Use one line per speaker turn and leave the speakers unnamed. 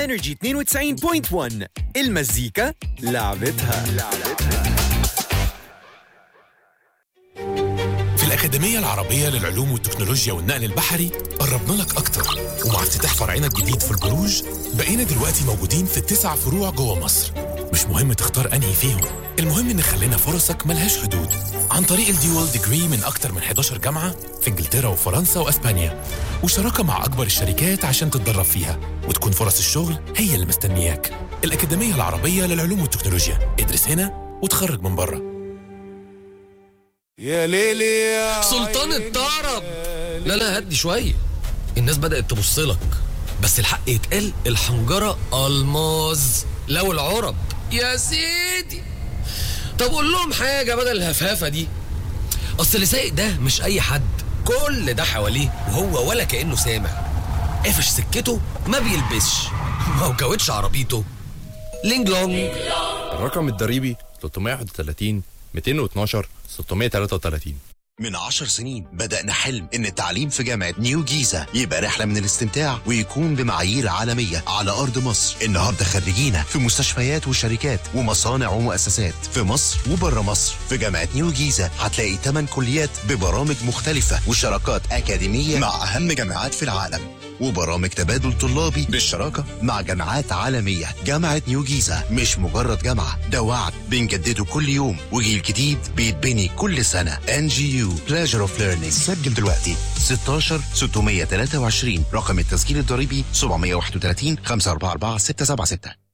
انرجي 92.1 المزيكا لعبتها
في الأكاديمية العربية للعلوم والتكنولوجيا والنقل البحري قربنا لك أكتر ومع افتتاح فرعنا الجديد في البروج بقينا دلوقتي موجودين في التسع فروع جوه مصر مش مهم تختار أنهي فيهم المهم إن خلينا فرصك ملهاش حدود عن طريق الديوال ديجري من أكتر من 11 جامعة في إنجلترا وفرنسا وأسبانيا وشراكة مع أكبر الشركات عشان تتدرب فيها وتكون فرص الشغل هي اللي مستنياك الأكاديمية العربية للعلوم والتكنولوجيا ادرس هنا وتخرج من بره
يا ليلي يا
سلطان الطرب لا لا هدي شوية الناس بدأت تبص لك بس الحق يتقال الحنجرة ألماز لو العرب يا سيدي طب قول لهم حاجة بدل الهفافة دي أصل اللي سايق ده مش أي حد كل ده حواليه وهو ولا كأنه سامع قافش سكته ما بيلبسش ما هو كاوتش عربيته لينج لونج
الرقم الضريبي 331 212 633
من عشر سنين بدأنا حلم إن التعليم في جامعة نيو جيزة يبقى رحلة من الاستمتاع ويكون بمعايير عالمية على أرض مصر النهاردة خريجينا في مستشفيات وشركات ومصانع ومؤسسات في مصر وبره مصر في جامعة نيو جيزة هتلاقي 8 كليات ببرامج مختلفة وشراكات أكاديمية مع أهم جامعات في العالم وبرامج تبادل طلابي بالشراكة مع جامعات عالمية جامعة نيو جيزة مش مجرد جامعة ده وعد بنجدده كل يوم وجيل جديد بيتبني كل سنة ان جي يو Pleasure of Learning سجل دلوقتي 16 623 رقم التسجيل الضريبي 731 544 676